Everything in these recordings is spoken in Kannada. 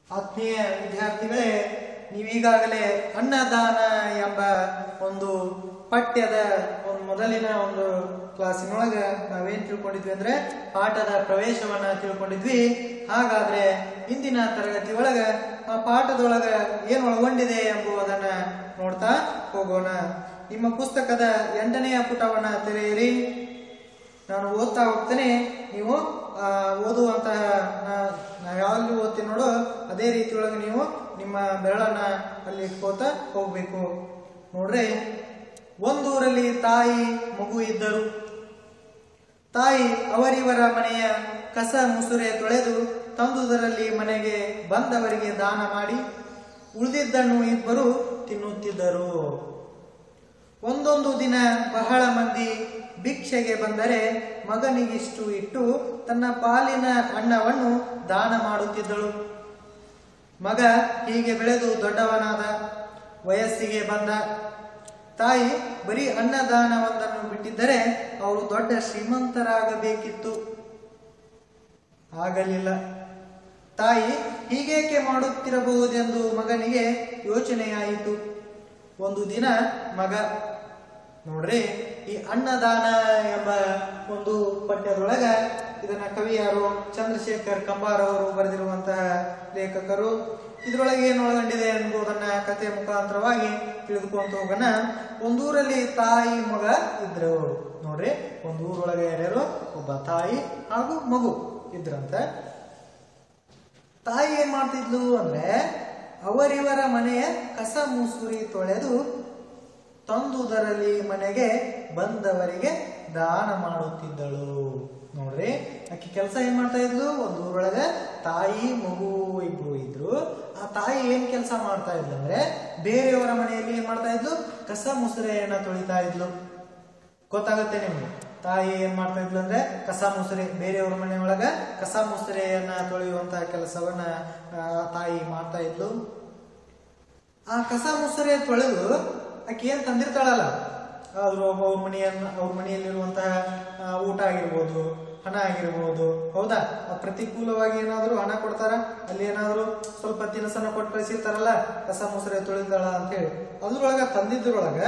ಆತ್ಮೀಯ ವಿದ್ಯಾರ್ಥಿಗಳೇ ನೀವೀಗಾಗಲೇ ಅನ್ನದಾನ ಎಂಬ ಒಂದು ಪಠ್ಯದ ಒಂದು ಮೊದಲಿನ ಒಂದು ಕ್ಲಾಸಿನೊಳಗ ನಾವೇನ್ ತಿಳ್ಕೊಂಡಿದ್ವಿ ಅಂದ್ರೆ ಪಾಠದ ಪ್ರವೇಶವನ್ನ ತಿಳ್ಕೊಂಡಿದ್ವಿ ಹಾಗಾದ್ರೆ ಇಂದಿನ ತರಗತಿ ಒಳಗ ಆ ಪಾಠದೊಳಗ ಏನ್ ಒಳಗೊಂಡಿದೆ ಎಂಬುದನ್ನ ನೋಡ್ತಾ ಹೋಗೋಣ ನಿಮ್ಮ ಪುಸ್ತಕದ ಎಂಟನೆಯ ಪುಟವನ್ನ ತೆರೆಯಿರಿ ನಾನು ಓದ್ತಾ ಹೋಗ್ತೇನೆ ನೀವು ಆ, ಓದುವಂತಹ ನಾ- ನಾವು ಯಾವಾಗಲೂ ಓದ್ತೀನಿ ನೋಡು ಅದೇ ರೀತಿ ಒಳಗೆ ನೀವು ನಿಮ್ಮ ಬೆರಳನ್ನ ಅಲ್ಲಿ ಇಟ್ಕೋತಾ ಹೋಗ್ಬೇಕು ನೋಡ್ರಿ ಒಂದೂರಲ್ಲಿ ತಾಯಿ ಮಗು ಇದ್ದರು ತಾಯಿ ಅವರಿವರ ಮನೆಯ ಕಸ ಮುಸುರೆ ತೊಳೆದು ತಂದುದರಲ್ಲಿ ಮನೆಗೆ ಬಂದವರಿಗೆ ದಾನ ಮಾಡಿ ಉಳಿದಿದ್ದನ್ನು ಇಬ್ಬರು ತಿನ್ನುತ್ತಿದ್ದರು ಒಂದೊಂದು ದಿನ ಬಹಳ ಮಂದಿ ಭಿಕ್ಷೆಗೆ ಬಂದರೆ ಮಗನಿಗಿಷ್ಟು ಇಟ್ಟು ತನ್ನ ಪಾಲಿನ ಅನ್ನವನ್ನು ದಾನ ಮಾಡುತ್ತಿದ್ದಳು ಮಗ ಹೀಗೆ ಬೆಳೆದು ದೊಡ್ಡವನಾದ ವಯಸ್ಸಿಗೆ ಬಂದ ತಾಯಿ ಬರೀ ಅನ್ನದಾನವೊಂದನ್ನು ಬಿಟ್ಟಿದ್ದರೆ ಅವರು ದೊಡ್ಡ ಶ್ರೀಮಂತರಾಗಬೇಕಿತ್ತು ಆಗಲಿಲ್ಲ ತಾಯಿ ಹೀಗೇಕೆ ಮಾಡುತ್ತಿರಬಹುದೆಂದು ಮಗನಿಗೆ ಯೋಚನೆಯಾಯಿತು ಒಂದು ದಿನ ಮಗ ನೋಡ್ರಿ ಈ ಅನ್ನದಾನ ಎಂಬ ಒಂದು ಪಠ್ಯದೊಳಗ ಇದನ್ನ ಕವಿ ಯಾರು ಚಂದ್ರಶೇಖರ್ ಕಂಬಾರ್ ಅವರು ಬರೆದಿರುವಂತಹ ಲೇಖಕರು ಇದರೊಳಗೆ ಏನು ಒಳಗೊಂಡಿದೆ ಎಂಬುದನ್ನ ಕಥೆ ಮುಖಾಂತರವಾಗಿ ತಿಳಿದುಕೊಂತ ಹೋಗೋಣ ಒಂದೂರಲ್ಲಿ ತಾಯಿ ಮಗ ಇದ್ರು ನೋಡ್ರಿ ಒಂದು ಊರೊಳಗೆ ಯಾರ್ಯಾರು ಒಬ್ಬ ತಾಯಿ ಹಾಗೂ ಮಗು ಇದ್ರಂತ ತಾಯಿ ಏನ್ ಮಾಡ್ತಿದ್ಲು ಅಂದ್ರೆ ಅವರಿವರ ಮನೆಯ ಕಸ ಮುಸುರಿ ತೊಳೆದು ತಂದುದರಲ್ಲಿ ಮನೆಗೆ ಬಂದವರಿಗೆ ದಾನ ಮಾಡುತ್ತಿದ್ದಳು ನೋಡ್ರಿ ಆಕಿ ಕೆಲಸ ಏನ್ ಮಾಡ್ತಾ ಇದ್ಲು ಒಂದು ಊರೊಳಗ ತಾಯಿ ಮಗು ಇಬ್ರು ಇದ್ರು ಆ ತಾಯಿ ಏನ್ ಕೆಲಸ ಮಾಡ್ತಾ ಇದ್ಲು ಅಂದ್ರೆ ಬೇರೆಯವರ ಮನೆಯಲ್ಲಿ ಏನ್ ಮಾಡ್ತಾ ಇದ್ಲು ಕಸ ಮುಸುರೆಯನ್ನ ತೊಳಿತಾ ಇದ್ಲು ಗೊತ್ತಾಗುತ್ತೆ ನಿಮ್ಗೆ ತಾಯಿ ಏನ್ ಮಾಡ್ತಾ ಇದ್ಲು ಅಂದ್ರೆ ಕಸ ಮುಸುರೆ ಬೇರೆಯವ್ರ ಮನೆಯೊಳಗ ಕಸ ಮುಸುರೆಯನ್ನ ತೊಳೆಯುವಂತಹ ಕೆಲಸವನ್ನ ಆ, ತಾಯಿ ಮಾಡ್ತಾ ಇದ್ಲು ಆ ಕಸ ಮುಸುರೆ ತೊಳೆದು ಆಕೆ ಏನ್ ತಂದಿರ್ತಾಳಲ್ಲ ಆದ್ರೂ ಅವ್ರ ಮನೆಯನ್ನ ಅವ್ರ ಮನೆಯಲ್ಲಿರುವಂತಹ ಆ, ಊಟ ಆಗಿರ್ಬೋದು ಹಣ ಆಗಿರ್ಬೋದು ಹೌದಾ ಆ ಪ್ರತಿಕೂಲವಾಗಿ ಏನಾದ್ರು ಹಣ ಕೊಡ್ತಾರ ಅಲ್ಲಿ ಏನಾದ್ರು ಸ್ವಲ್ಪ ತಿನಸನ್ನ ಕೊಟ್ಟು ಕಳಿಸಿರ್ತಾರಲ್ಲ ಕಸ ಮುಸುರೆ ತೊಳಿತಾಳ ಅಂತ ಹೇಳಿ ಅದ್ರೊಳಗ ತಂದಿದ್ರೊಳಗ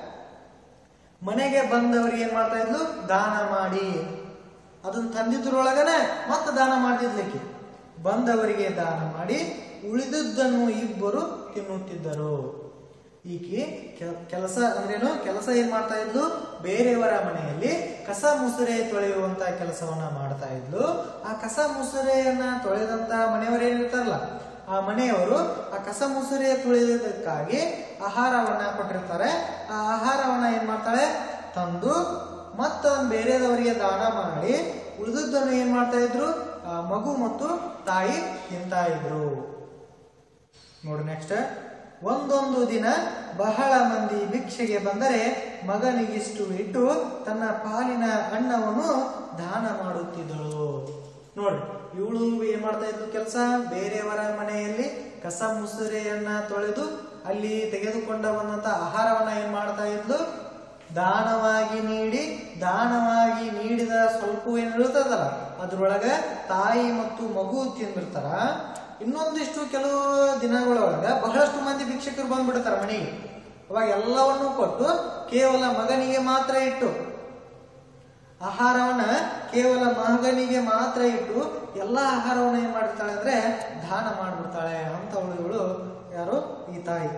ಮನೆಗೆ ಬಂದವರಿಗೆ ಏನ್ ಮಾಡ್ತಾ ಇದ್ಲು ದಾನ ಮಾಡಿ ಅದನ್ನ ತಂದಿದ್ರೊಳಗನೆ ಮತ್ತೆ ದಾನ ಮಾಡ್ತಿದ್ಲಿಕ್ಕೆ ಬಂದವರಿಗೆ ದಾನ ಮಾಡಿ ಉಳಿದದ್ದನ್ನು ಇಬ್ಬರು ತಿನ್ನುತ್ತಿದ್ದರು ಈಕೆ ಕೆಲ- ಕೆಲಸ ಅಂದ್ರೇನು ಕೆಲಸ ಏನ್ ಮಾಡ್ತಾ ಇದ್ಲು ಬೇರೆಯವರ ಮನೆಯಲ್ಲಿ ಕಸ ಮುಸುರೆ ತೊಳೆಯುವಂತ ಕೆಲಸವನ್ನ ಮಾಡ್ತಾ ಇದ್ಲು ಆ ಕಸ ಮುಸುರೆಯನ್ನ ತೊಳೆದಂತ ಮನೆಯವರು ಏನಿರ್ತಾರಲ್ಲ ಆ ಮನೆಯವರು ಆ ಕಸ ಮುಸುರೆ ತುಳಿಯೋದಕ್ಕಾಗಿ ಆಹಾರವನ್ನ ಕೊಟ್ಟಿರ್ತಾರೆ ಆ ಆಹಾರವನ್ನ ಏನ್ ಮಾಡ್ತಾಳೆ ತಂದು ಮತ್ತೊಂದು ಬೇರೆದವರಿಗೆ ದಾನ ಮಾಡಿ ಉಳಿದದ್ದನ್ನು ಏನ್ ಮಾಡ್ತಾ ಇದ್ರು ಆ ಮಗು ಮತ್ತು ತಾಯಿ ತಿಂತಾ ಇದ್ರು ನೋಡಿ ನೆಕ್ಸ್ಟ್ ಒಂದೊಂದು ದಿನ ಬಹಳ ಮಂದಿ ಭಿಕ್ಷೆಗೆ ಬಂದರೆ ಮಗನಿಗಿಷ್ಟು ಇಟ್ಟು ತನ್ನ ಪಾಲಿನ ಅನ್ನವನ್ನು ದಾನ ಮಾಡುತ್ತಿದ್ದಳು ನೋಡಿ ಇವಳು ಏನ್ ಮಾಡ್ತಾ ಇದ್ಲು ಕೆಲಸ ಬೇರೆಯವರ ಮನೆಯಲ್ಲಿ ಕಸ ಮುಸುರೆಯನ್ನ ತೊಳೆದು ಅಲ್ಲಿ ತೆಗೆದುಕೊಂಡ ಬಂದಂತ ಆಹಾರವನ್ನ ಏನ್ ಮಾಡ್ತಾ ಇದ್ಲು ದಾನವಾಗಿ ನೀಡಿ ದಾನವಾಗಿ ನೀಡಿದ ಸ್ವಲ್ಪ ಏನ್ ಇರುತ್ತದಲ್ಲ ಅದ್ರೊಳಗ ತಾಯಿ ಮತ್ತು ಮಗು ತಿಂದಿರ್ತಾರ ಇನ್ನೊಂದಿಷ್ಟು ಕೆಲವು ದಿನಗಳೊಳಗ ಬಹಳಷ್ಟು ಮಂದಿ ಭಿಕ್ಷಕರು ಬಂದ್ಬಿಡ್ತಾರ ಮನೆಗೆ ಅವಾಗ ಎಲ್ಲವನ್ನೂ ಕೊಟ್ಟು ಕೇವಲ ಮಗನಿಗೆ ಮಾತ್ರ ಇಟ್ಟು ಆಹಾರವನ್ನ ಕೇವಲ ಮಗನಿಗೆ ಮಾತ್ರ ಇಟ್ಟು ಎಲ್ಲ ಆಹಾರವನ್ನ ಏನ್ ಮಾಡ್ತಾಳೆ ಅಂದ್ರೆ ದಾನ ಮಾಡ್ಬಿಡ್ತಾಳೆ ಅಂತವಳು ಇವಳು ಯಾರು ಈ ತಾಯಿ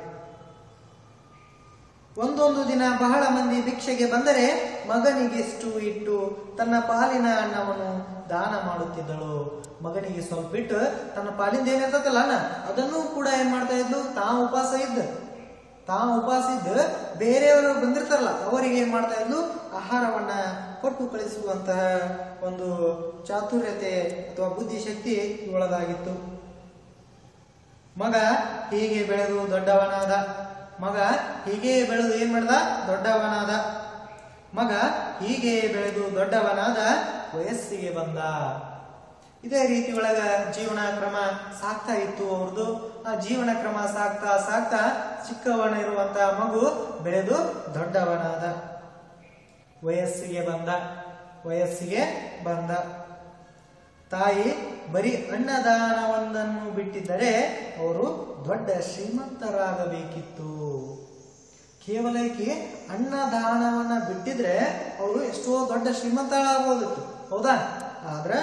ಒಂದೊಂದು ದಿನ ಬಹಳ ಮಂದಿ ಭಿಕ್ಷೆಗೆ ಬಂದರೆ ಮಗನಿಗೆಷ್ಟು ಇಟ್ಟು ತನ್ನ ಪಾಲಿನ ಅನ್ನವನ್ನು ದಾನ ಮಾಡುತ್ತಿದ್ದಳು ಮಗನಿಗೆ ಸ್ವಲ್ಪ ಇಟ್ಟು ತನ್ನ ಪಾಲಿಂದ ಏನಿರ್ತದಲ್ಲ ಅನ್ನ ಅದನ್ನು ಕೂಡ ಏನ್ ಮಾಡ್ತಾ ಇದ್ಲು ತಾ ಉಪವಾಸ ಇದ್ದ ತಾ ಉಪವಾಸ ಇದ್ದು ಬೇರೆಯವರು ಬಂದಿರ್ತಾರಲ್ಲ ಅವರಿಗೆ ಏನ್ ಮಾಡ್ತಾ ಇದ್ಲು ಆಹಾರವನ್ನ ಕೊಟ್ಟು ಕಳಿಸುವಂತಹ ಒಂದು ಚಾತುರ್ಯತೆ ಅಥವಾ ಬುದ್ಧಿಶಕ್ತಿ ಇವಳದಾಗಿತ್ತು ಮಗ ಹೀಗೆ ಬೆಳೆದು ದೊಡ್ಡವನಾದ ಮಗ ಹೀಗೆ ಬೆಳೆದು ಏನ್ ಮಾಡ್ದ ದೊಡ್ಡವನಾದ ಮಗ ಹೀಗೆ ಬೆಳೆದು ದೊಡ್ಡವನಾದ ವಯಸ್ಸಿಗೆ ಬಂದ ಇದೇ ರೀತಿ ಒಳಗ ಜೀವನ ಕ್ರಮ ಸಾಗ್ತಾ ಇತ್ತು ಅವ್ರದ್ದು ಆ ಜೀವನ ಕ್ರಮ ಸಾಗ್ತಾ ಸಾಗ್ತಾ ಚಿಕ್ಕವನ ಇರುವಂತ ಮಗು ಬೆಳೆದು ದೊಡ್ಡವನಾದ ವಯಸ್ಸಿಗೆ ಬಂದ ವಯಸ್ಸಿಗೆ ಬಂದ ತಾಯಿ ಬರೀ ಅನ್ನದಾನವೊಂದನ್ನು ಬಿಟ್ಟಿದ್ದರೆ ಅವರು ದೊಡ್ಡ ಶ್ರೀಮಂತರಾಗಬೇಕಿತ್ತು ಕೇವಲ ಈಕೆ ಅನ್ನದಾನವನ್ನ ಬಿಟ್ಟಿದ್ರೆ ಅವರು ಎಷ್ಟೋ ದೊಡ್ಡ ಶ್ರೀಮಂತರಾಗಬಹುದಿತ್ತು ಹೌದಾ ಆದ್ರೆ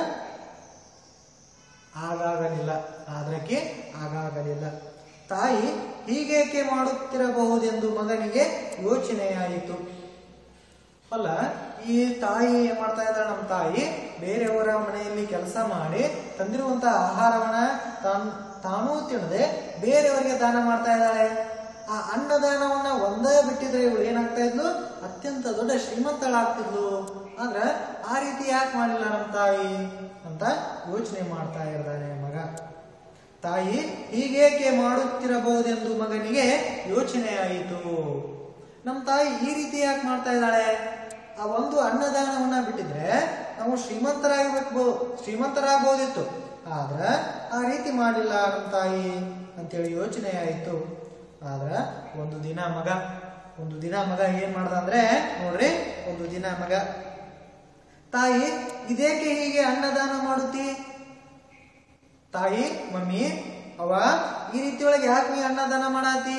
ಆಗಾಗಲಿಲ್ಲ ಆದ್ರಕ್ಕೆ ಆಗಾಗಲಿಲ್ಲ ತಾಯಿ ಹೀಗೇಕೆ ಮಾಡುತ್ತಿರಬಹುದೆಂದು ಮಗನಿಗೆ ಯೋಚನೆಯಾಯಿತು ಅಲ್ಲ ಈ ತಾಯಿ ಏನ್ ಮಾಡ್ತಾ ಇದ್ದಾಳೆ ನಮ್ಮ ತಾಯಿ ಬೇರೆಯವರ ಮನೆಯಲ್ಲಿ ಕೆಲಸ ಮಾಡಿ ತಂದಿರುವಂತ ಆಹಾರವನ್ನ ತಾನ್ ತಾನೂ ತಿನ್ನದೆ ಬೇರೆಯವರಿಗೆ ದಾನ ಮಾಡ್ತಾ ಇದ್ದಾಳೆ ಆ ಅನ್ನದಾನವನ್ನ ಒಂದೇ ಬಿಟ್ಟಿದ್ರೆ ಇವಳು ಏನಾಗ್ತಾ ಇದ್ಲು ಅತ್ಯಂತ ದೊಡ್ಡ ಶ್ರೀಮಂತಳಾಗ್ತಿದ್ಲು ಆದ್ರೆ ಆ ರೀತಿ ಯಾಕೆ ಮಾಡಿಲ್ಲ ನಮ್ಮ ತಾಯಿ ಅಂತ ಯೋಚನೆ ಮಾಡ್ತಾ ಇರ್ತಾನೆ ಮಗ ತಾಯಿ ಹೀಗೇಕೆ ಮಾಡುತ್ತಿರಬಹುದೆಂದು ಮಗನಿಗೆ ಯೋಚನೆಯಾಯಿತು ನಮ್ಮ ತಾಯಿ ಈ ರೀತಿ ಯಾಕೆ ಮಾಡ್ತಾ ಇದ್ದಾಳೆ ಆ ಒಂದು ಅನ್ನದಾನವನ್ನ ಬಿಟ್ಟಿದ್ರೆ ನಾವು ಶ್ರೀಮಂತರಾಗಬೇಕು ಶ್ರೀಮಂತರಾಗಬಹುದಿತ್ತು ಆದ್ರ ಆ ರೀತಿ ಮಾಡಿಲ್ಲ ನಮ್ಮ ತಾಯಿ ಅಂತೇಳಿ ಯೋಚನೆ ಆಯಿತು ಆದ್ರ ಒಂದು ದಿನ ಮಗ ಒಂದು ದಿನ ಮಗ ಏನ್ ಮಾಡ್ದ ಅಂದ್ರೆ ನೋಡ್ರಿ ಒಂದು ದಿನ ಮಗ ತಾಯಿ ಇದೇಕೆ ಹೀಗೆ ಅನ್ನದಾನ ಮಾಡುತ್ತಿ ತಾಯಿ ಮಮ್ಮಿ ಅವ ಈ ರೀತಿ ಒಳಗೆ ಯಾಕೆ ನೀ ಅನ್ನದಾನ ಮಾಡಾತಿ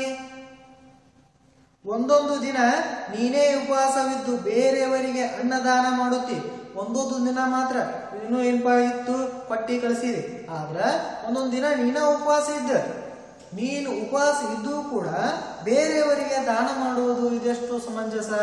ಒಂದೊಂದು ದಿನ ನೀನೇ ಉಪವಾಸವಿದ್ದು ಬೇರೆಯವರಿಗೆ ಅನ್ನದಾನ ಮಾಡುತ್ತಿ ಒಂದೊಂದು ದಿನ ಮಾತ್ರ ಇನ್ನೂ ಏನಪ್ಪಾ ಇತ್ತು ಕೊಟ್ಟಿ ಕಳಿಸಿದೆ ಆದ್ರ ಒಂದೊಂದು ದಿನ ನೀನ ಉಪವಾಸ ಇದ್ದ ನೀನು ಉಪವಾಸ ಇದ್ದು ಕೂಡ ಬೇರೆಯವರಿಗೆ ದಾನ ಮಾಡುವುದು ಇದೆಷ್ಟು ಸಮಂಜಸ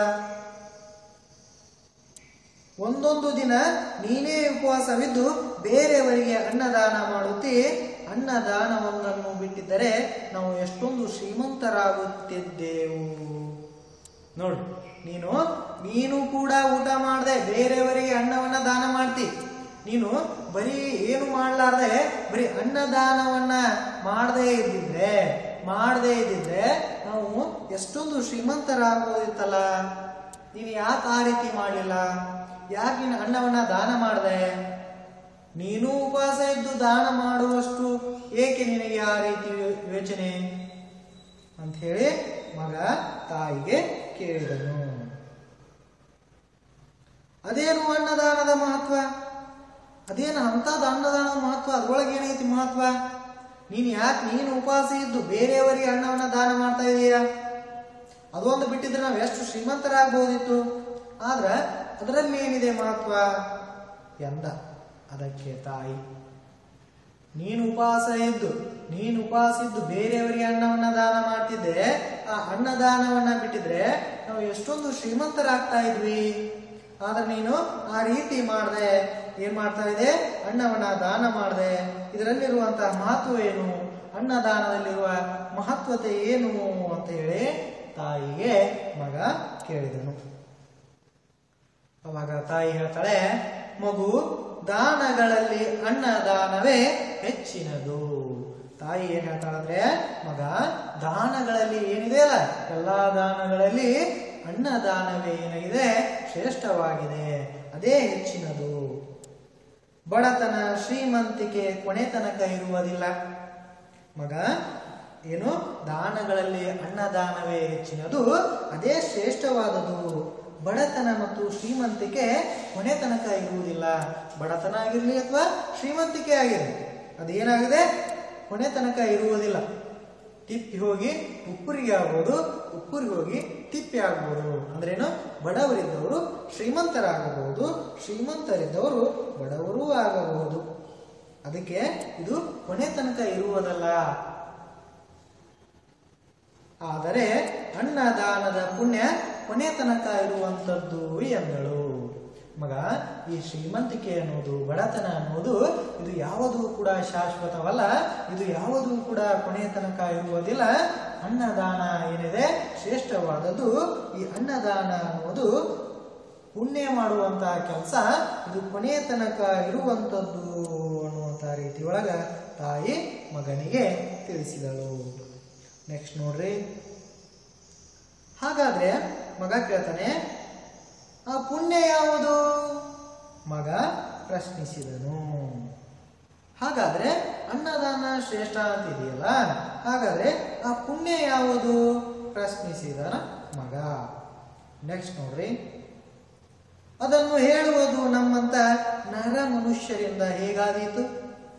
ಒಂದೊಂದು ದಿನ ನೀನೇ ಉಪವಾಸವಿದ್ದು ಬೇರೆಯವರಿಗೆ ಅನ್ನದಾನ ಮಾಡುತ್ತಿ ಅನ್ನದಾನವೊಂದನ್ನು ಬಿಟ್ಟಿದ್ದರೆ ನಾವು ಎಷ್ಟೊಂದು ಶ್ರೀಮಂತರಾಗುತ್ತಿದ್ದೆವು ನೋಡು ನೀನು ನೀನು ಕೂಡ ಊಟ ಮಾಡದೆ ಬೇರೆಯವರಿಗೆ ಅನ್ನವನ್ನ ದಾನ ಮಾಡ್ತಿ ನೀನು ಬರೀ ಏನು ಮಾಡ್ಲಾರ್ದೆ ಬರೀ ಅನ್ನದಾನವನ್ನ ಮಾಡದೇ ಇದ್ದಿದ್ರೆ ಮಾಡದೇ ಇದ್ದಿದ್ರೆ ನಾವು ಎಷ್ಟೊಂದು ಶ್ರೀಮಂತರಾಗೋದಿತ್ತಲ್ಲ ನೀನು ಯಾಕೆ ಆ ರೀತಿ ಮಾಡಲಿಲ್ಲ ಯಾಕೆ ನೀನು ಅನ್ನವನ್ನ ದಾನ ಮಾಡಿದೆ ನೀನು ಉಪವಾಸ ಇದ್ದು ದಾನ ಮಾಡುವಷ್ಟು ಏಕೆ ನಿನಗೆ ಆ ರೀತಿ ಯೋ- ಯೋಚನೆ ಅಂತ ಹೇಳಿ ಮಗ ತಾಯಿಗೆ ಕೇಳಿದನು ಅದೇನು ಅನ್ನದಾನದ ಮಹತ್ವ ಅದೇನು ಅಂತದ ಅನ್ನದಾನದ ಮಹತ್ವ ಅದ್ರೊಳಗೆ ಏನೈತಿ ಮಹತ್ವ ನೀನು ಯಾಕೆ ನೀನು ಉಪವಾಸ ಇದ್ದು ಬೇರೆಯವರಿಗೆ ಅನ್ನವನ್ನ ದಾನ ಮಾಡ್ತಾ ಇದೀಯಾ ಅದೊಂದು ಬಿಟ್ಟಿದ್ರೆ ನಾವು ಎಷ್ಟು ಶ್ರೀಮಂತರಾಗಬಹುದಿತ್ತು ಆದ್ರೆ ಅದರಲ್ಲಿ ಏನಿದೆ ಮಹತ್ವ ಎಂದ ಅದಕ್ಕೆ ತಾಯಿ ನೀನು ಉಪವಾಸ ಇದ್ದು ನೀನು ಉಪವಾಸ ಇದ್ದು ಬೇರೆಯವರಿಗೆ ಅನ್ನವನ್ನ ದಾನ ಮಾಡ್ತಿದ್ದೆ ಆ ಅನ್ನದಾನವನ್ನ ಬಿಟ್ಟಿದ್ರೆ ನಾವು ಎಷ್ಟೊಂದು ಶ್ರೀಮಂತರಾಗ್ತಾ ಇದ್ವಿ ಆದ್ರೆ ನೀನು ಆ ರೀತಿ ಮಾಡ್ದೆ ಏನ್ ಮಾಡ್ತಾ ಇದೆ ಅನ್ನವನ್ನ ದಾನ ಮಾಡ್ದೆ ಇದರಲ್ಲಿರುವಂತಹ ಮಹತ್ವ ಏನು ಅನ್ನದಾನದಲ್ಲಿರುವ ಮಹತ್ವತೆ ಏನು ಅಂತ ಹೇಳಿ ತಾಯಿಗೆ ಮಗ ಕೇಳಿದನು ಅವಾಗ ತಾಯಿ ಹೇಳ್ತಾಳೆ ಮಗು ದಾನಗಳಲ್ಲಿ ಅನ್ನದಾನವೇ ಹೆಚ್ಚಿನದು ತಾಯಿ ಏನ್ ಹೇಳ್ತಾಳಂದ್ರೆ ಮಗ ದಾನಗಳಲ್ಲಿ ಏನಿದೆ ಅಲ್ಲ ಎಲ್ಲಾ ದಾನಗಳಲ್ಲಿ ಅನ್ನದಾನವೇ ಏನಾಗಿದೆ ಶ್ರೇಷ್ಠವಾಗಿದೆ ಅದೇ ಹೆಚ್ಚಿನದು ಬಡತನ ಶ್ರೀಮಂತಿಕೆ ಕೊನೆ ತನಕ ಇರುವುದಿಲ್ಲ ಮಗ ಏನು ದಾನಗಳಲ್ಲಿ ಅನ್ನದಾನವೇ ಹೆಚ್ಚಿನದು ಅದೇ ಶ್ರೇಷ್ಠವಾದದು ಬಡತನ ಮತ್ತು ಶ್ರೀಮಂತಿಕೆ ಕೊನೆ ತನಕ ಇರುವುದಿಲ್ಲ ಬಡತನ ಆಗಿರ್ಲಿ ಅಥವಾ ಶ್ರೀಮಂತಿಕೆ ಆಗಿರಲಿ ಅದೇನಾಗಿದೆ ಕೊನೆ ತನಕ ಇರುವುದಿಲ್ಲ ತಿಪ್ಪಿ ಹೋಗಿ ಉಪ್ಪುರಿಗೆ ಆಗ್ಬೋದು ಉಪ್ಪುರಿಗೆ ಹೋಗಿ ತಿಪ್ಪಿ ಆಗ್ಬೋದು ಅಂದ್ರೇನು ಬಡವರಿದ್ದವರು ಶ್ರೀಮಂತರಾಗಬಹುದು ಶ್ರೀಮಂತರಿದ್ದವರು ಬಡವರೂ ಆಗಬಹುದು ಅದಕ್ಕೆ ಇದು ಕೊನೆ ತನಕ ಇರುವುದಲ್ಲ ಆದರೆ ಅನ್ನದಾನದ ಪುಣ್ಯ ಕೊನೆ ತನಕ ಇರುವಂತದ್ದು ಎಂದಳು ಮಗ ಈ ಶ್ರೀಮಂತಿಕೆ ಅನ್ನೋದು ಬಡತನ ಅನ್ನೋದು ಇದು ಯಾವುದೂ ಕೂಡ ಶಾಶ್ವತವಲ್ಲ ಇದು ಯಾವುದೂ ಕೂಡ ಕೊನೆ ತನಕ ಇರುವುದಿಲ್ಲ ಅನ್ನದಾನ ಏನಿದೆ ಶ್ರೇಷ್ಠವಾದದ್ದು ಈ ಅನ್ನದಾನ ಅನ್ನೋದು ಪುಣ್ಯ ಮಾಡುವಂತಹ ಕೆಲಸ ಇದು ಕೊನೆಯ ತನಕ ಇರುವಂತದ್ದು ಅನ್ನುವಂತ ರೀತಿ ಒಳಗ ತಾಯಿ ಮಗನಿಗೆ ತಿಳಿಸಿದಳು ನೆಕ್ಸ್ಟ್ ನೋಡ್ರಿ ಹಾಗಾದ್ರೆ ಮಗ ಕೇಳ್ತಾನೆ ಆ ಪುಣ್ಯ ಯಾವುದು ಮಗ ಪ್ರಶ್ನಿಸಿದನು ಹಾಗಾದ್ರೆ ಅನ್ನದಾನ ಶ್ರೇಷ್ಠ ಅಂತಿದೆಯಲ್ಲ ಹಾಗಾದ್ರೆ ಆ ಪುಣ್ಯ ಯಾವುದು ಪ್ರಶ್ನಿಸಿದನ ಮಗ ನೆಕ್ಸ್ಟ್ ನೋಡ್ರಿ ಅದನ್ನು ಹೇಳುವುದು ನಮ್ಮಂತ ನರ ಮನುಷ್ಯರಿಂದ ಹೇಗಾದೀತು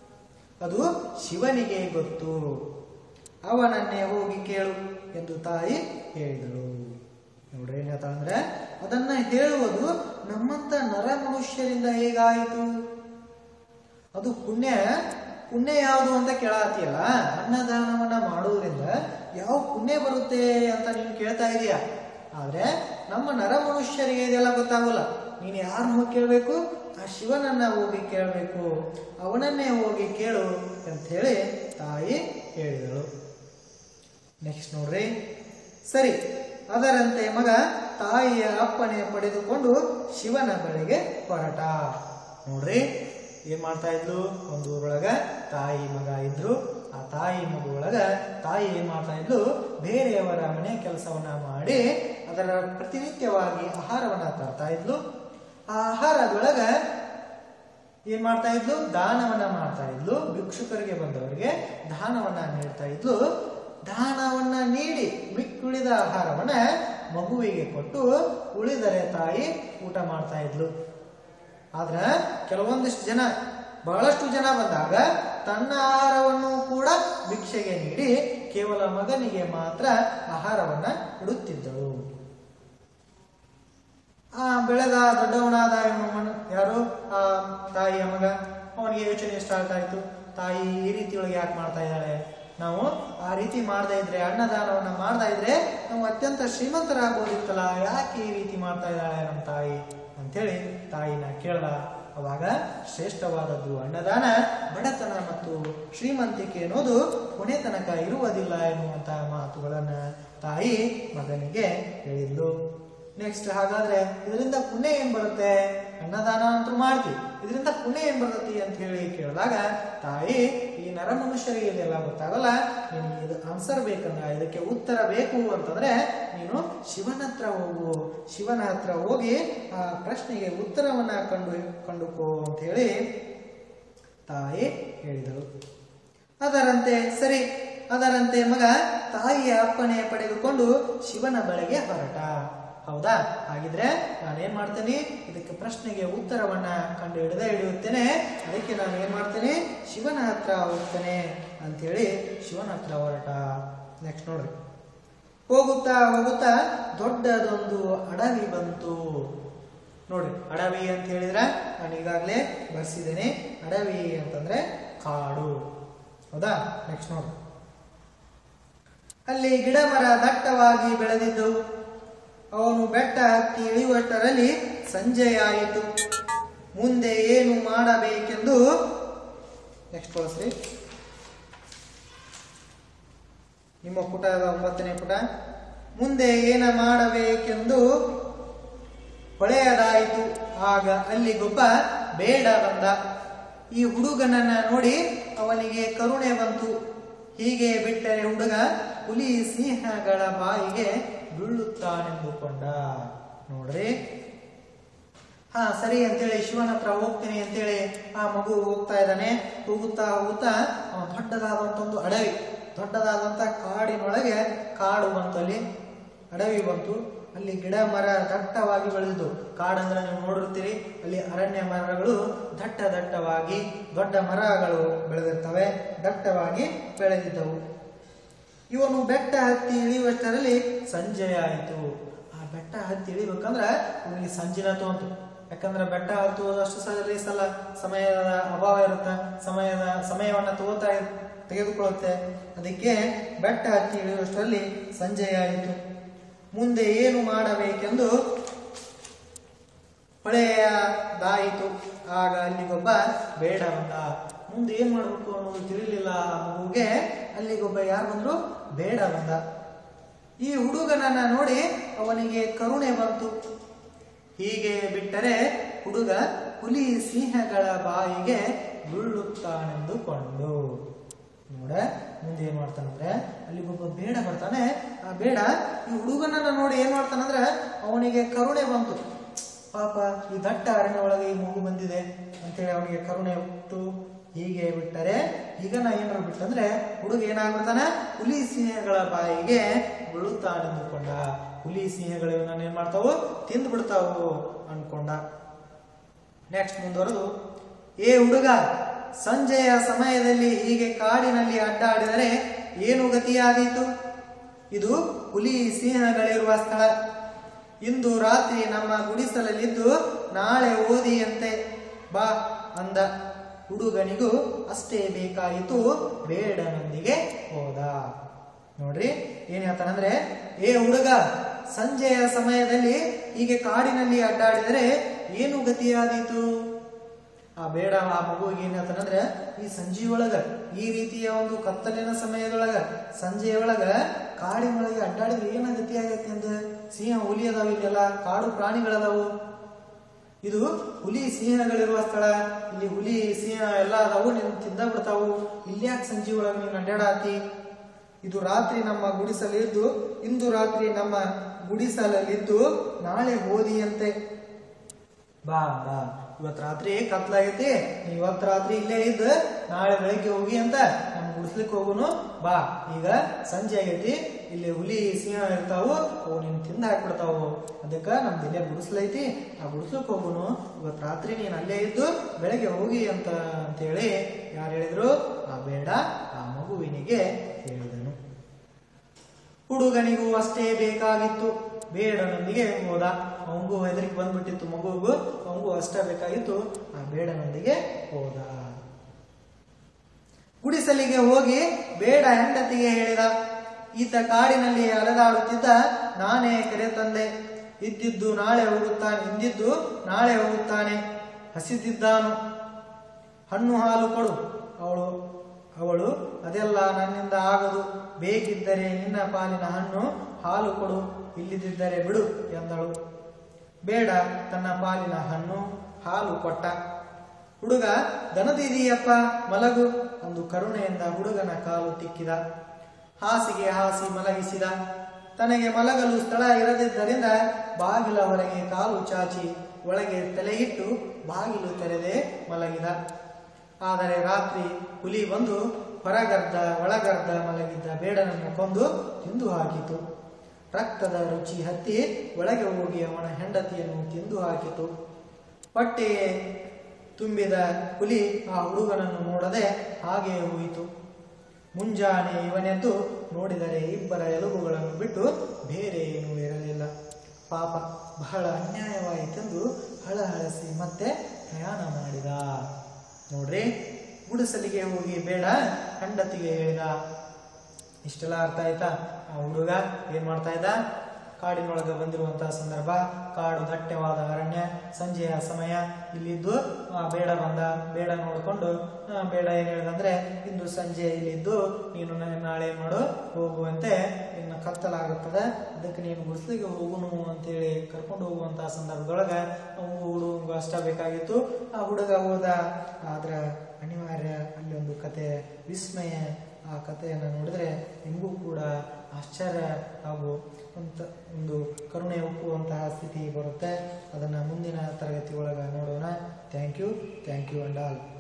ಅದು ಶಿವನಿಗೆ ಗೊತ್ತು ಅವನನ್ನೇ ಹೋಗಿ ಕೇಳು ಎಂದು ತಾಯಿ ಹೇಳಿದಳು ನೋಡ್ರಿ ಏನ್ ಹೇಳ್ತಾ ಅಂದ್ರೆ ಅದನ್ನ ಹೇಳುವುದು ನಮ್ಮಂತ ನರ ಮನುಷ್ಯರಿಂದ ಹೇಗಾಯಿತು ಅದು ಪುಣ್ಯ ಪುಣ್ಯ ಯಾವುದು ಅಂತ ಕೇಳಾತಿಯಲ್ಲ ಅನ್ನದಾನವನ್ನ ಮಾಡುವುದರಿಂದ ಯಾವ ಪುಣ್ಯ ಬರುತ್ತೆ ಅಂತ ನೀನು ಕೇಳ್ತಾ ಇದೀಯ ಆದ್ರೆ ನಮ್ಮ ನರ ಮನುಷ್ಯರಿಗೆ ಇದೆಲ್ಲ ಗೊತ್ತಾಗಲ್ಲ ನೀನು ಯಾರನ್ನ ಹೋಗಿ ಕೇಳಬೇಕು ಆ ಶಿವನನ್ನ ಹೋಗಿ ಕೇಳಬೇಕು ಅವನನ್ನೇ ಹೋಗಿ ಕೇಳು ಅಂತ ಹೇಳಿ ತಾಯಿ ಹೇಳಿದಳು ನೆಕ್ಸ್ಟ್ ನೋಡ್ರಿ ಸರಿ ಅದರಂತೆ ಮಗ ತಾಯಿಯ ಅಪ್ಪಣೆ ಪಡೆದುಕೊಂಡು ಶಿವನ ಬಳಿಗೆ ಹೊರಟ ನೋಡ್ರಿ ಏನ್ ಮಾಡ್ತಾ ಇದ್ಲು ಒಂದು ಊರೊಳಗ ತಾಯಿ ಮಗ ಇದ್ರು ಆ ತಾಯಿ ಮಗು ಒಳಗ ತಾಯಿ ಏನ್ ಮಾಡ್ತಾ ಇದ್ಲು ಬೇರೆಯವರ ಮನೆ ಕೆಲಸವನ್ನ ಮಾಡಿ ಅದರ ಪ್ರತಿನಿತ್ಯವಾಗಿ ಆಹಾರವನ್ನ ತರ್ತಾ ಇದ್ಲು ಆ ಆಹಾರದೊಳಗ ಏನ್ ಮಾಡ್ತಾ ಇದ್ಲು ದಾನವನ್ನ ಮಾಡ್ತಾ ಇದ್ಲು ಭಿಕ್ಷುಕರಿಗೆ ಬಂದವರಿಗೆ ದಾನವನ್ನ ನೀಡ್ತಾ ಇದ್ಲು ದಾನವನ್ನ ನೀಡಿ ಮಿಕ್ಕುಳಿದ ಆಹಾರವನ್ನ ಮಗುವಿಗೆ ಕೊಟ್ಟು ಉಳಿದರೆ ತಾಯಿ ಊಟ ಮಾಡ್ತಾ ಇದ್ಲು ಆದ್ರ ಕೆಲವೊಂದಿಷ್ಟು ಜನ ಬಹಳಷ್ಟು ಜನ ಬಂದಾಗ ತನ್ನ ಆಹಾರವನ್ನು ಕೂಡ ಭಿಕ್ಷೆಗೆ ನೀಡಿ ಕೇವಲ ಮಗನಿಗೆ ಮಾತ್ರ ಆಹಾರವನ್ನ ಇಡುತ್ತಿದ್ದಳು ಆ ಬೆಳೆದ ದೊಡ್ಡವನಾದ ಇವನು ಮನ- ಯಾರು ಆ ತಾಯಿಯ ಮಗ ಅವನಿಗೆ ಯೋಚನೆ ಸ್ಟಾರ್ಟ್ ಆಯ್ತು ತಾಯಿ ಈ ರೀತಿ ಒಳಗೆ ಯಾಕೆ ಮಾಡ್ತಾ ಇದ್ದಾಳೆ ನಾವು ಆ ರೀತಿ ಮಾಡದೇ ಇದ್ರೆ ಅನ್ನದಾನವನ್ನ ಮಾಡದೇ ಇದ್ರೆ ನಾವು ಅತ್ಯಂತ ಶ್ರೀಮಂತರಾಗ್ಬೋದಿತ್ತಲ್ಲ ಯಾಕೆ ಈ ರೀತಿ ಮಾಡ್ತಾ ಇದ್ದಾಳೆ ನಮ್ಮ ತಾಯಿ ಅಂತೇಳಿ ತಾಯಿನ ಕೇಳ್ದ ಅವಾಗ ಶ್ರೇಷ್ಠವಾದದ್ದು ಅನ್ನದಾನ ಬಡತನ ಮತ್ತು ಶ್ರೀಮಂತಿಕೆ ಅನ್ನೋದು ಕೊನೆ ತನಕ ಇರುವುದಿಲ್ಲ ಎನ್ನುವಂತಹ ಮಾತುಗಳನ್ನ ತಾಯಿ ಮಗನಿಗೆ ಹೇಳಿದ್ಲು ನೆಕ್ಸ್ಟ್ ಹಾಗಾದ್ರೆ ಇದರಿಂದ ಪುಣ್ಯ ಏನ್ ಬರುತ್ತೆ ಅನ್ನದಾನ ಅಂತೂ ಮಾಡ್ತಿ ಇದರಿಂದ ಪುಣ್ಯ ಏನ್ ಬರ್ತತಿ ಅಂತ ಹೇಳಿ ಕೇಳಿದಾಗ ತಾಯಿ ಈ ನರ ಮನುಷ್ಯರಿಗೆ ಇದೆಲ್ಲ ಗೊತ್ತಾಗಲ್ಲ ನಿನಗೆ ಇದು ಆನ್ಸರ್ ಬೇಕಂದ್ರೆ ಇದಕ್ಕೆ ಉತ್ತರ ಬೇಕು ಅಂತಂದ್ರೆ ನೀನು ಶಿವನ ಹತ್ರ ಹೋಗು ಶಿವನ ಹತ್ರ ಹೋಗಿ ಆ ಪ್ರಶ್ನೆಗೆ ಉತ್ತರವನ್ನ ಕಂಡು ಕಂಡುಕೋ ಅಂತ ಹೇಳಿ ತಾಯಿ ಹೇಳಿದಳು ಅದರಂತೆ ಸರಿ ಅದರಂತೆ ಮಗ ತಾಯಿಯ ಅಪ್ಪಣೆ ಪಡೆದುಕೊಂಡು ಶಿವನ ಬಳಿಗೆ ಹೊರಟ ಹೌದಾ ಹಾಗಿದ್ರೆ ನಾನೇನ್ ಮಾಡ್ತೇನೆ ಇದಕ್ಕೆ ಪ್ರಶ್ನೆಗೆ ಉತ್ತರವನ್ನ ಕಂಡು ಹಿಡಿದೇ ಹಿಡಿಯುತ್ತೇನೆ ಅದಕ್ಕೆ ನಾನು ಏನ್ ಮಾಡ್ತೇನೆ ಶಿವನ ಹತ್ರ ಹೋಗ್ತೇನೆ ಅಂತೇಳಿ ಶಿವನ ಹತ್ರ ಹೊರಟ ನೆಕ್ಸ್ಟ್ ನೋಡ್ರಿ ಹೋಗುತ್ತಾ ಹೋಗುತ್ತಾ ದೊಡ್ಡದೊಂದು ಅಡವಿ ಬಂತು ನೋಡ್ರಿ ಅಡವಿ ಅಂತ ಹೇಳಿದ್ರೆ ನಾನು ಈಗಾಗಲೇ ಬರ್ಸಿದ್ದೇನೆ ಅಡವಿ ಅಂತಂದ್ರೆ ಕಾಡು ಹೌದಾ ನೆಕ್ಸ್ಟ್ ನೋಡ್ರಿ ಅಲ್ಲಿ ಗಿಡ ಮರ ದಟ್ಟವಾಗಿ ಬೆಳೆದಿದ್ದವು ಅವನು ಬೆಟ್ಟ ಹತ್ತಿ ಇಳಿಯುವಷ್ಟರಲ್ಲಿ ಸಂಜೆಯಾಯಿತು ಮುಂದೆ ಏನು ಮಾಡಬೇಕೆಂದು ನೆಕ್ಸ್ಟ್ ಬಳಸ್ರಿ ನಿಮ್ಮ ಪುಟದ ಒಂಬತ್ತನೇ ಪುಟ ಮುಂದೆ ಏನ ಮಾಡಬೇಕೆಂದು ಹೊಳೆಯದಾಯಿತು ಆಗ ಅಲ್ಲಿಗೊಬ್ಬ ಬೇಡ ಬಂದ ಈ ಹುಡುಗನನ್ನ ನೋಡಿ ಅವನಿಗೆ ಕರುಣೆ ಬಂತು ಹೀಗೆ ಬಿಟ್ಟರೆ ಹುಡುಗ ಹುಲಿ ಸಿಂಹಗಳ ಬಾಯಿಗೆ ಬೀಳುತ್ತಾನೆಂದುಕೊಂಡ ನೋಡ್ರಿ ಹಾ ಸರಿ ಅಂತೇಳಿ ಶಿವನ ಹತ್ರ ಹೋಗ್ತೀನಿ ಅಂತೇಳಿ ಆ ಮಗು ಹೋಗ್ತಾ ಇದ್ದಾನೆ ಹೋಗುತ್ತಾ ಹೋಗುತ್ತಾ ಅವ ದೊಡ್ಡದಾದಂತ ಒಂದು ಅಡವಿ ದೊಡ್ಡದಾದಂತ ಕಾಡಿನೊಳಗೆ ಕಾಡು ಬಂತು ಅಲ್ಲಿ ಅಡವಿ ಬಂತು ಅಲ್ಲಿ ಗಿಡ ಮರ ದಟ್ಟವಾಗಿ ಬೆಳೆದಿದ್ದು ಕಾಡಂದ್ರೆ ನೀವು ನೋಡಿರ್ತೀರಿ ಅಲ್ಲಿ ಅರಣ್ಯ ಮರಗಳು ದಟ್ಟ ದಟ್ಟವಾಗಿ ದೊಡ್ಡ ಮರಗಳು ಬೆಳೆದಿರ್ತವೆ ದಟ್ಟವಾಗಿ ಬೆಳೆದಿದ್ದವು ಇವನು ಬೆಟ್ಟ ಹತ್ತಿ ಇಳಿಯುವಷ್ಟರಲ್ಲಿ ಸಂಜೆ ಆಯಿತು ಆ ಬೆಟ್ಟ ಹತ್ತಿ ಇಳಿಬೇಕಂದ್ರ ಇವನಿಗೆ ಸಂಜಿನ ತೋಂತು ಯಾಕಂದ್ರೆ ಬೆಟ್ಟ ಹತ್ತುವುದಷ್ಟು ಸರಿ ಸಲ ಸಮಯದ ಅಭಾವ ಇರುತ್ತೆ ಸಮಯದ ಸಮಯವನ್ನ ತಗೋತಾ ಇರ್- ತೆಗೆದುಕೊಳ್ಳುತ್ತೆ ಅದಕ್ಕೆ ಬೆಟ್ಟ ಹತ್ತಿ ಇಳಿಯುವಷ್ಟರಲ್ಲಿ ಸಂಜೆ ಆಯಿತು ಮುಂದೆ ಏನು ಮಾಡಬೇಕೆಂದು ಹೊಳೆಯದಾಯಿತು ಆಗ ಅಲ್ಲಿಗೊಬ್ಬ ಬೇಡ ಬಂದ ಮುಂದೆ ಏನ್ ಮಾಡ್ಬೇಕು ಅನ್ನೋದು ತಿಳಿಲಿಲ್ಲ ಆ ಮಗುವಿಗೆ ಅಲ್ಲಿಗೊಬ್ಬ ಯಾರು ಬಂದ್ರು ಬೇಡ ಬಂದ ಈ ಹುಡುಗನನ್ನ ನೋಡಿ ಅವನಿಗೆ ಕರುಣೆ ಬಂತು ಹೀಗೆ ಬಿಟ್ಟರೆ ಹುಡುಗ ಹುಲಿ ಸಿಂಹಗಳ ಬಾಯಿಗೆ ಬೀಳುತ್ತಾನೆಂದುಕೊಂಡು ನೋಡ ಮುಂದೆ ಏನ್ ಮಾಡ್ತಾನಂದ್ರೆ ಅಲ್ಲಿ ಒಬ್ಬ ಬೇಡ ಬರ್ತಾನೆ ಆ ಬೇಡ ಈ ಹುಡುಗನನ್ನ ನೋಡಿ ಏನ್ ಮಾಡ್ತಾನಂದ್ರೆ ಅವನಿಗೆ ಕರುಣೆ ಬಂತು ಪಾಪ ಈ ದಟ್ಟ ಅರಣ್ಯ ಒಳಗೆ ಈ ಮಗು ಬಂದಿದೆ ಅಂತೇಳಿ ಅವನಿಗೆ ಕರುಣೆ ಹುಟ್ಟು ಹೀಗೆ ಬಿಟ್ಟರೆ ಈಗ ನಾ ಏನಾರು ಬಿಟ್ಟಂದ್ರೆ ಹುಡುಗ ಏನಾಗ್ಬಿಡ್ತಾನೆ ಹುಲಿ ಸಿಂಹಗಳ ಬಾಯಿಗೆ ಬೀಳುತ್ತಾನೆಂದುಕೊಂಡ ಹುಲಿ ಸಿಂಹಗಳು ಇವನನ್ನ ಏನ್ ಮಾಡ್ತಾವು ತಿಂದು ಬಿಡ್ತಾವು ಅನ್ಕೊಂಡ ನೆಕ್ಸ್ಟ್ ಮುಂದುವರೆದು ಏ ಹುಡುಗ ಸಂಜೆಯ ಸಮಯದಲ್ಲಿ ಹೀಗೆ ಕಾಡಿನಲ್ಲಿ ಅಡ್ಡಾಡಿದರೆ ಏನು ಗತಿಯಾದೀತು ಇದು ಹುಲಿ ಸಿಂಹಗಳಿರುವ ಸ್ಥಳ ಇಂದು ರಾತ್ರಿ ನಮ್ಮ ಗುಡಿಸಲಲ್ಲಿದ್ದು ನಾಳೆ ಓದಿಯಂತೆ ಬಾ ಅಂದ ಹುಡುಗನಿಗೂ ಅಷ್ಟೇ ಬೇಕಾಯಿತು ಬೇಡನೊಂದಿಗೆ ಹೋದ ನೋಡ್ರಿ ಏನ್ ಹೇಳ್ತಾನಂದ್ರೆ ಏ ಹುಡುಗ ಸಂಜೆಯ ಸಮಯದಲ್ಲಿ ಹೀಗೆ ಕಾಡಿನಲ್ಲಿ ಅಡ್ಡಾಡಿದರೆ ಏನು ಗತಿಯಾದೀತು ಆ ಬೇಡ ಆ ಮಗುವಿಗೆ ಏನ್ ಹೇಳ್ತಾನಂದ್ರೆ ಈ ಸಂಜೆ ಒಳಗ ಈ ರೀತಿಯ ಒಂದು ಕತ್ತಲಿನ ಸಮಯದೊಳಗ ಸಂಜೆಯ ಒಳಗ ಕಾಡಿನೊಳಗೆ ಅಡ್ಡಾಡಿದ್ರೆ ಏನ ಗತಿ ಆಗೈತಿ ಅಂದ ಸಿಂಹ ಹುಲಿ ಅದಾವ ಇಲ್ಲೆಲ್ಲ ಕಾಡು ಪ್ರಾಣಿಗಳದಾವು ಇದು ಹುಲಿ ಸಿಂಹಗಳಿರುವ ಸ್ಥಳ ಇಲ್ಲಿ ಹುಲಿ ಸಿಂಹ ಎಲ್ಲ ಅದಾವು ನೀನು ತಿಂದ ಬಿಡ್ತಾವು ಇಲ್ಲಿ ಯಾಕೆ ಸಂಜೆ ಒಳಗೆ ನೀನು ಅಡ್ಡಾಡಾತಿ ಇದು ರಾತ್ರಿ ನಮ್ಮ ಗುಡಿಸಲಿದ್ದು ಇಂದು ರಾತ್ರಿ ನಮ್ಮ ಗುಡಿಸಲಲ್ಲಿದ್ದು ನಾಳೆ ಓದಿಯಂತೆ ಬಾ ಬಾ ಇವತ್ ರಾತ್ರಿ ಕತ್ಲಾಗೈತಿ ನೀ ಇವತ್ ರಾತ್ರಿ ಇಲ್ಲೇ ಇದ್ದ ನಾಳೆ ಬೆಳಗ್ಗೆ ಹೋಗಿ ಅಂತ ನಮ್ ಗುಡಿಸ್ಲಿಕ್ಕೆ ಹೋಗುನು ಬಾ ಈಗ ಸಂಜೆ ಆಗೈತಿ ಇಲ್ಲಿ ಹುಲಿ ಸಿಂಹ ಇರ್ತಾವು ಅವು ನಿನ್ ತಿಂದ ಹಾಕ್ಬಿಡ್ತಾವು ಅದಕ್ಕ ನಮ್ದು ಇಲ್ಲೇ ಗುಡಿಸ್ಲೈತಿ ಆ ಗುಡಿಸ್ಲಿಕ್ಕೆ ಹೋಗುನು ಇವತ್ ರಾತ್ರಿ ನೀನ್ ಅಲ್ಲೇ ಇದ್ದು ಬೆಳಗ್ಗೆ ಹೋಗಿ ಅಂತ ಅಂತೇಳಿ ಯಾರು ಹೇಳಿದ್ರು ಆ ಬೇಡ ಆ ಮಗುವಿನಿಗೆ ಹೇಳಿದನು ಹುಡುಗನಿಗೂ ಅಷ್ಟೇ ಬೇಕಾಗಿತ್ತು ಬೇಡನೊಂದಿಗೆ ಹೋದ ಅವಂಗೂ ಹೆದರಿಕೆ ಬಂದ್ಬಿಟ್ಟಿತ್ತು ಮಗುವಿಗೂ ಅವಂಗೂ ಅಷ್ಟೇ ಬೇಕಾಗಿತ್ತು ಆ ಬೇಡನೊಂದಿಗೆ ಹೋದ ಗುಡಿಸಲಿಗೆ ಹೋಗಿ ಬೇಡ ಹೆಂಡತಿಗೆ ಹೇಳಿದ ಈತ ಕಾಡಿನಲ್ಲಿ ಅಲೆದಾಡುತ್ತಿದ್ದ ನಾನೇ ಕರೆ ತಂದೆ ಇದ್ದಿದ್ದು ನಾಳೆ ಹೋಗುತ್ತಾನೆ ಇಂದಿದ್ದು ನಾಳೆ ಹೋಗುತ್ತಾನೆ ಹಸಿದಿದ್ದಾನು ಹಣ್ಣು ಹಾಲು ಕೊಡು ಅವಳು ಅವಳು ಅದೆಲ್ಲ ನನ್ನಿಂದ ಆಗದು ಬೇಕಿದ್ದರೆ ನಿನ್ನ ಪಾಲಿನ ಹಣ್ಣು ಹಾಲು ಕೊಡು ಇಲ್ಲಿದ್ದರೆ ಬಿಡು ಎಂದಳು ಬೇಡ ತನ್ನ ಪಾಲಿನ ಹಣ್ಣು ಹಾಲು ಕೊಟ್ಟ ಹುಡುಗ ದನದಿದೀಯಪ್ಪ ಮಲಗು ಅಂದು ಕರುಣೆಯಿಂದ ಹುಡುಗನ ಕಾಲು ತಿಕ್ಕಿದ ಹಾಸಿಗೆ ಹಾಸಿ ಮಲಗಿಸಿದ ತನಗೆ ಮಲಗಲು ಸ್ಥಳ ಇರದಿದ್ದರಿಂದ ಬಾಗಿಲ ಹೊರಗೆ ಕಾಲು ಚಾಚಿ ಒಳಗೆ ತಲೆಯಿಟ್ಟು ಬಾಗಿಲು ತೆರೆದೇ ಮಲಗಿದ ಆದರೆ ರಾತ್ರಿ ಹುಲಿ ಬಂದು ಹೊರಗರ್ದ ಒಳಗರ್ದ ಮಲಗಿದ್ದ ಬೇಡನನ್ನು ಕೊಂದು ತಿಂದು ಹಾಕಿತು ರಕ್ತದ ರುಚಿ ಹತ್ತಿ ಒಳಗೆ ಹೋಗಿ ಅವನ ಹೆಂಡತಿಯನ್ನು ತಿಂದು ಹಾಕಿತು ಹೊಟ್ಟೆಯೇ ತುಂಬಿದ ಹುಲಿ ಆ ಹುಡುಗನನ್ನು ನೋಡದೆ ಹಾಗೆಯೇ ಹೋಯಿತು ಮುಂಜಾನೆ ಇವನೆದ್ದು ನೋಡಿದರೆ ಇಬ್ಬರ ಎಲುಬುಗಳನ್ನು ಬಿಟ್ಟು ಬೇರೆ ಏನೂ ಇರಲಿಲ್ಲ ಪಾಪ ಬಹಳ ಅನ್ಯಾಯವಾಯಿತೆಂದು ಹಳಹಳಸಿ ಮತ್ತೆ ಪ್ರಯಾಣ ಮಾಡಿದ ನೋಡ್ರಿ ಗುಡಿಸಲಿಗೆ ಹೋಗಿ ಬೇಡ ಹೆಂಡತಿಗೆ ಹೇಳಿದ ಇಷ್ಟೆಲ್ಲ ಅರ್ಥ ಆಯ್ತಾ ಆ ಹುಡುಗ ಏನ್ ಮಾಡ್ತಾ ಇದ್ದ ಕಾಡಿನೊಳಗೆ ಬಂದಿರುವಂತಹ ಸಂದರ್ಭ ಕಾಡು ದಟ್ಟವಾದ ಅರಣ್ಯ ಸಂಜೆಯ ಸಮಯ ಇಲ್ಲಿದ್ದು ಆ ಬೇಡ ಬಂದ ಬೇಡ ನೋಡಿಕೊಂಡು ಬೇಡ ಏನ್ ಹೇಳಿದಂದ್ರೆ ಇಂದು ಸಂಜೆ ಇಲ್ಲಿದ್ದು ನೀನು ನ- ನಾಳೆ ಏನ್ ಮಾಡು ಹೋಗುವಂತೆ ಇನ್ನು ಕತ್ತಲಾಗುತ್ತದೆ ಅದಕ್ಕೆ ನೀನು ಗುಡಿಸ್ಲಿಗೆ ಹೋಗುನು ಅಂತೇಳಿ ಕರ್ಕೊಂಡು ಹೋಗುವಂತಹ ಸಂದರ್ಭದೊಳಗ ಅವನು ಹುಡುಗ ಅಷ್ಟ ಬೇಕಾಗಿತ್ತು ಆ ಹುಡುಗ ಹೋದ ಆದ್ರ ಅನಿವಾರ್ಯ ಅಲ್ಲಿ ಒಂದು ಕತೆ ವಿಸ್ಮಯ ಆ ಕಥೆಯನ್ನು ನೋಡಿದ್ರೆ ನಿಮಗೂ ಕೂಡ ಆಶ್ಚರ್ಯ ಹಾಗೂ ಅಂತ ಒಂದು ಕರುಣೆ ಒಪ್ಪುವಂತಹ ಸ್ಥಿತಿ ಬರುತ್ತೆ ಅದನ್ನು ಮುಂದಿನ ತರಗತಿ ಒಳಗೆ ನೋಡೋಣ thank you thank you and all